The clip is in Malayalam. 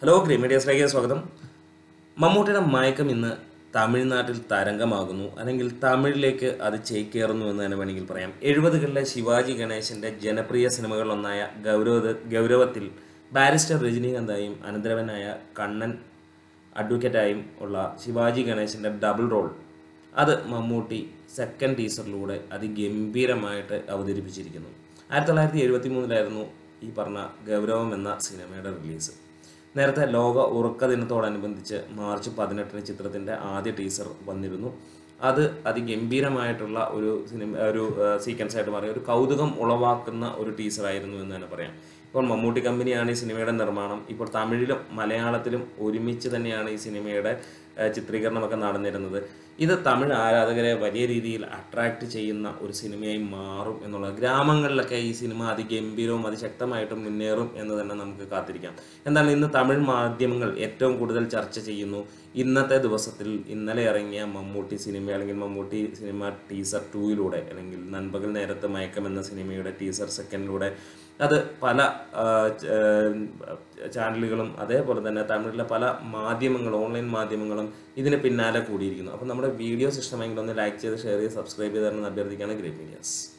ഹലോ ഗ്രീൻ മീഡിയസിലേക്ക് സ്വാഗതം മമ്മൂട്ടിയുടെ മയക്കം ഇന്ന് തമിഴ്നാട്ടിൽ തരംഗമാകുന്നു അല്ലെങ്കിൽ തമിഴിലേക്ക് അത് ചേക്കേറുന്നു എന്ന് തന്നെ വേണമെങ്കിൽ പറയാം എഴുപതുകളിലെ ശിവാജി ഗണേശൻ്റെ ജനപ്രിയ സിനിമകളിലൊന്നായ ഗൗരവ ഗൗരവത്തിൽ ബാരിസ്റ്റർ രജനീകാന്തായും അനന്തരവനായ കണ്ണൻ അഡ്വക്കേറ്റായും ഉള്ള ശിവാജി ഗണേശൻ്റെ ഡബിൾ റോൾ അത് മമ്മൂട്ടി സെക്കൻഡ് ടീസറിലൂടെ അതിഗംഭീരമായിട്ട് അവതരിപ്പിച്ചിരിക്കുന്നു ആയിരത്തി തൊള്ളായിരത്തി എഴുപത്തി മൂന്നിലായിരുന്നു ഈ പറഞ്ഞ ഗൗരവം എന്ന സിനിമയുടെ റിലീസ് നേരത്തെ ലോക ഉറക്ക ദിനത്തോടനുബന്ധിച്ച് മാർച്ച് പതിനെട്ടിന് ചിത്രത്തിൻ്റെ ആദ്യ ടീസർ വന്നിരുന്നു അത് അതിഗംഭീരമായിട്ടുള്ള ഒരു സിനിമ ഒരു സീക്വൻസ് ആയിട്ട് മാറി ഒരു കൗതുകം ഉളവാക്കുന്ന ഒരു ടീസറായിരുന്നു എന്ന് തന്നെ പറയാം ഇപ്പോൾ മമ്മൂട്ടി കമ്പനിയാണ് ഈ സിനിമയുടെ നിർമ്മാണം ഇപ്പോൾ തമിഴിലും മലയാളത്തിലും ഒരുമിച്ച് തന്നെയാണ് ഈ സിനിമയുടെ ഏഹ്, ചിത്രീകരണമൊക്കെ നടന്നിരുന്നത് ഇത് തമിഴ് ആരാധകരെ വലിയ രീതിയിൽ അട്രാക്റ്റ് ചെയ്യുന്ന ഒരു സിനിമയായി മാറും എന്നുള്ളത് ഗ്രാമങ്ങളിലൊക്കെ ഈ സിനിമ അതിഗംഭീരവും അതിശക്തമായിട്ടും മുന്നേറും എന്ന് തന്നെ നമുക്ക് കാത്തിരിക്കാം എന്താണ് ഇന്ന് തമിഴ് മാധ്യമങ്ങൾ ഏറ്റവും കൂടുതൽ ചർച്ച ചെയ്യുന്നു ഇന്നത്തെ ദിവസത്തിൽ ഇന്നലെ ഇറങ്ങിയ മമ്മൂട്ടി സിനിമ അല്ലെങ്കിൽ മമ്മൂട്ടി സിനിമ ടീസർ ടൂയിലൂടെ അല്ലെങ്കിൽ നൻപകൽ നേരത്ത് മയക്കം എന്ന സിനിമയുടെ ടീസർ സെക്കൻഡിലൂടെ അത് പല ആ, ച- ആ, ചാനലുകളും അതേപോലെ തന്നെ തമിഴിലെ പല മാധ്യമങ്ങളും ഓൺലൈൻ മാധ്യമങ്ങളും ഇതിന് പിന്നാലെ കൂടിയിരിക്കുന്നു അപ്പോൾ നമ്മുടെ വീഡിയോസ് ഇഷ്ടമെങ്കിൽ ഒന്ന് ലൈക്ക് ചെയ്ത് ഷെയർ ചെയ്ത് സബ്സ്ക്രൈബ് ചെയ്ത് തരണം എന്ന് അഭ്യർത്ഥിക്കുകയാണ് ഗ്രേറ്റ് മീഡിയാസ്